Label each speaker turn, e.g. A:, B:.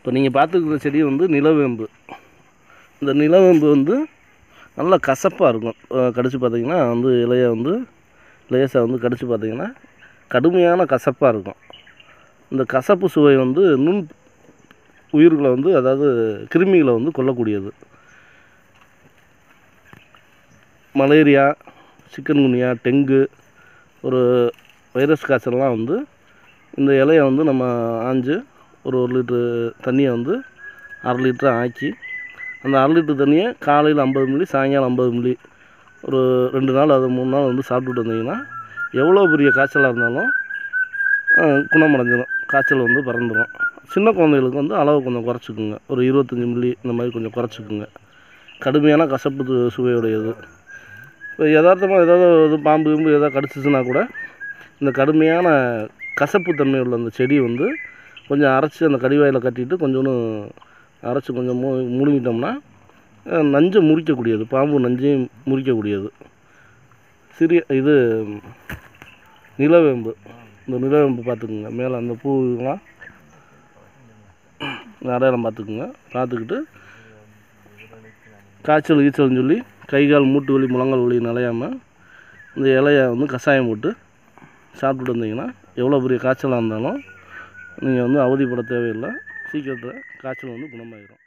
A: இப்போ நீங்கள் பார்த்துருக்குற செடி வந்து நிலவேம்பு இந்த நிலவேம்பு வந்து நல்லா கசப்பாக இருக்கும் கடிச்சு பார்த்தீங்கன்னா வந்து இலையை வந்து லேசாக வந்து கடிச்சு பார்த்தீங்கன்னா கடுமையான கசப்பாக இருக்கும் இந்த கசப்பு சுவை வந்து நுண் உயிர்களை வந்து அதாவது கிருமிகளை வந்து கொல்லக்கூடியது மலேரியா சிக்கன்குனியா டெங்கு ஒரு வைரஸ் காய்ச்சல்லாம் வந்து இந்த இலையை வந்து நம்ம ஆஞ்சு ஒரு ஒரு லிட்ரு தண்ணியை வந்து அரை லிட்டரு ஆக்கி அந்த அரை லிட்டர் தண்ணியை காலையில் ஐம்பது மில்லி சாயங்காலம் ஐம்பது மில்லி ஒரு ரெண்டு நாள் அது மூணு நாள் வந்து சாப்பிட்டுட்டு வந்தீங்கன்னா எவ்வளோ பெரிய காய்ச்சலாக இருந்தாலும் அஹ், குணமடைஞ்சிடும் காய்ச்சல் வந்து பறந்துடும் சின்ன குழந்தைகளுக்கு வந்து அளவு கொஞ்சம் குறைச்சிக்குங்க ஒரு இருபத்தஞ்சி மில்லி இந்த மாதிரி கொஞ்சம் குறைச்சிக்குங்க கடுமையான கசப்பு து- சுவையுடையது இப்போ யதார்த்தமாக ஏதாவது இது பாம்பு கிம்பு ஏதாவது கடிச்சிச்சுன்னா கூட இந்த கடுமையான கசப்பு தன்மை உள்ள அந்த செடி வந்து கொஞ்சம் அரைச்சி அந்த கடிவாயில் கட்டிட்டு கொஞ்சோண்டு அரைச்சி கொஞ்சம் மு முழுங்கிட்டோம்னா அஹ், நஞ்சை முறிக்கக்கூடியது பாம்பு நஞ்சையும் முறிக்கக்கூடியது சிறிய இது நிலவேம்பு இந்த நிலவேம்பு பார்த்துக்குங்க மேலே அந்த பூலாம் அடையாளம் பார்த்துக்குங்க பார்த்துக்கிட்டு காய்ச்சல் கீச்சல்னு சொல்லி கை கால் மூட்டு வலி முழங்கால் வலி நலையாமல் இந்த இலையை வந்து கஷாயம் போட்டு சாப்பிட்டுட்டு வந்தீங்கன்னா எவ்வளோ பெரிய காய்ச்சலாக இருந்தாலும் நீங்கள் வந்து அவதிப்பட தேவையில்லை சீக்கிரத்தில் காய்ச்சல் வந்து குணமாயிடும்